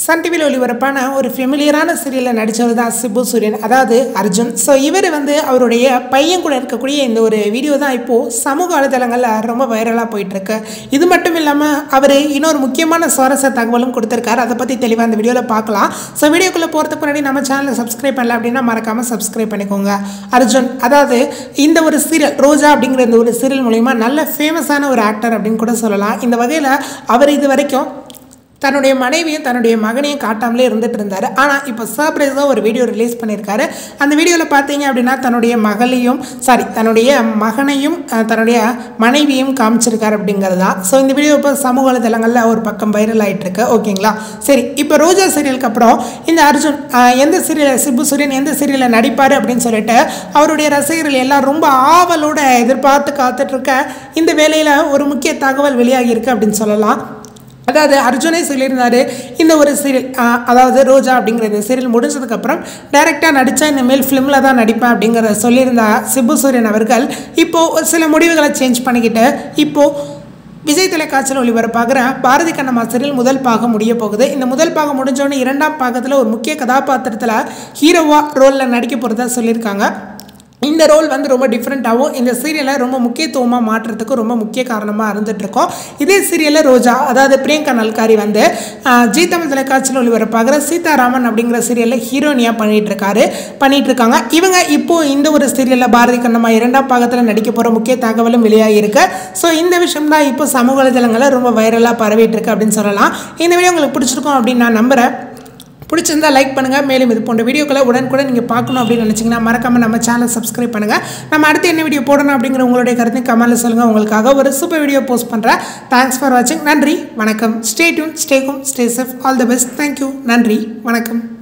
Sun டிவியில் ஒளிபரப்பான ஒரு ஃபெமிலியரான சீரியலில் நடித்தவர் தான் சிபு சூரியன் அதாவது அர்ஜுன் ஸோ இவர் வந்து அவருடைய பையன் கூட இருக்கக்கூடிய இந்த ஒரு வீடியோ தான் இப்போது சமூக வலைதளங்களில் ரொம்ப வைரலாக போயிட்டுருக்கு இது மட்டும் இல்லாமல் அவர் இன்னொரு முக்கியமான சுவாரஸ்ய தகவலும் கொடுத்துருக்காரு அதை பற்றி தெளிவாக அந்த வீடியோவில் பார்க்கலாம் ஸோ வீடியோக்குள்ளே போகிறதுக்கு முன்னாடி நம்ம சேனலை சப்ஸ்கிரைப் பண்ணல அப்படின்னா மறக்காமல் சப்ஸ்கிரைப் பண்ணிக்கோங்க அர்ஜுன் அதாவது இந்த ஒரு சீரியல் ரோஜா அப்படிங்கிற இந்த ஒரு சீரியல் மூலிமா நல்ல ஃபேமஸான ஒரு ஆக்டர் அப்படின்னு கூட சொல்லலாம் இந்த வகையில் அவர் இது வரைக்கும் தன்னுடைய மனைவியும் தன்னுடைய மகனையும் காட்டாமலே இருந்துட்டு இருந்தார் ஆனால் இப்போ சர்ப்ரைஸாக ஒரு வீடியோ ரிலீஸ் பண்ணியிருக்காரு அந்த வீடியோவில் பார்த்தீங்க அப்படின்னா தன்னுடைய மகளையும் சாரி தன்னுடைய மகனையும் அஹ், தன்னுடைய மனைவியும் காமிச்சிருக்காரு அப்படிங்கிறது தான் ஸோ இந்த வீடியோ இப்போ சமூக வலைதளங்களில் ஒரு பக்கம் வைரல் ஆயிட்டு இருக்கு ஓகேங்களா சரி இப்போ ரோஜா சீரியலுக்கு அப்புறம் இந்த அர்ஜுன் அஹ், எந்த சீரியல் சிபு சூரியன் எந்த சீரியலில் நடிப்பார் அப்படின்னு சொல்லிட்டு அவருடைய ரசிகர்கள் எல்லாம் ரொம்ப ஆவலோட எதிர்பார்த்து காத்துட்டு இருக்க இந்த வேலையில் ஒரு முக்கிய தகவல் வெளியாகி இருக்கு அப்படின்னு சொல்லலாம் அதாவது அர்ஜுனே சொல்லியிருந்தாரு இந்த ஒரு சீரியல் அதாவது ரோஜா அப்படிங்கிற இந்த சீரியல் முடிஞ்சதுக்கப்புறம் டைரெக்டாக நடித்தா இனிமேல் ஃபிலிமில் தான் நடிப்பேன் அப்படிங்கிறத சொல்லியிருந்த சிபு சூரியன் அவர்கள் இப்போது ஒரு சில முடிவுகளை சேஞ்ச் பண்ணிக்கிட்டு இப்போது விஜய் தொலைக்காட்சியில் ஒளிபரப்பாகிற பாரதி கண்ணம்மா சீரியல் முதல் பாகம் முடிய போகுது இந்த முதல் பாகம் முடிஞ்சோடனே இரண்டாம் பாகத்தில் ஒரு முக்கிய கதாபாத்திரத்தில் ஹீரோவா ரோலில் நடிக்க போகிறதா சொல்லியிருக்காங்க இந்த ரோல் வந்து ரொம்ப டிஃப்ரெண்ட்டாகவும் இந்த சீரியலை ரொம்ப முக்கியத்துவமாக மாற்றுறதுக்கு ரொம்ப முக்கிய காரணமாக இருந்துகிட்ருக்கோம் இதே சீரியலில் ரோஜா அதாவது பிரியங்கா நல்காரி வந்து ஆஹ், ஜீ தமிழ் தொலைக்காட்சியில் ஒளிபரப்பாகிற சீதாராமன் அப்படிங்கிற சீரியலில் ஹீரோனியாக பண்ணிகிட்டு இருக்காரு பண்ணிட்டு இருக்காங்க இவங்க இப்போது இந்த ஒரு சீரியலில் பாரதி கண்ணம்மா இரண்டாம் பாகத்தில் நடிக்க போகிற முக்கிய தகவலும் வெளியாகிருக்கு ஸோ இந்த விஷயம் தான் இப்போ சமூக வலைதளங்களில் ரொம்ப வைரலாக பரவிட்டு இருக்கு அப்படின்னு சொல்லலாம் இந்த வீடியோ உங்களுக்கு பிடிச்சிருக்கும் அப்படின்னு நான் நம்புகிறேன் பிடிச்சிருந்தா லைக் பண்ணுங்கள் மேலும் இது போன்ற வீடியோக்களை உடனுக்குடன் நீங்கள் பார்க்கணும் அப்படின்னு நினச்சிங்கன்னா மறக்காமல் நம்ம சேனல் சப்ஸ்கிரைப் பண்ணுங்கள் நம்ம அடுத்து என்ன வீடியோ போடணும் அப்படிங்கிற உங்களுடைய கருத்தை கமெண்ட்டில் சொல்லுங்கள் உங்களுக்காக ஒரு சூப்பர் வீடியோ போஸ்ட் பண்ணுறேன் தேங்க்ஸ் ஃபார் வாட்சிங் நன்றி வணக்கம் stay tune stay home stay safe all the best thank you நன்றி வணக்கம்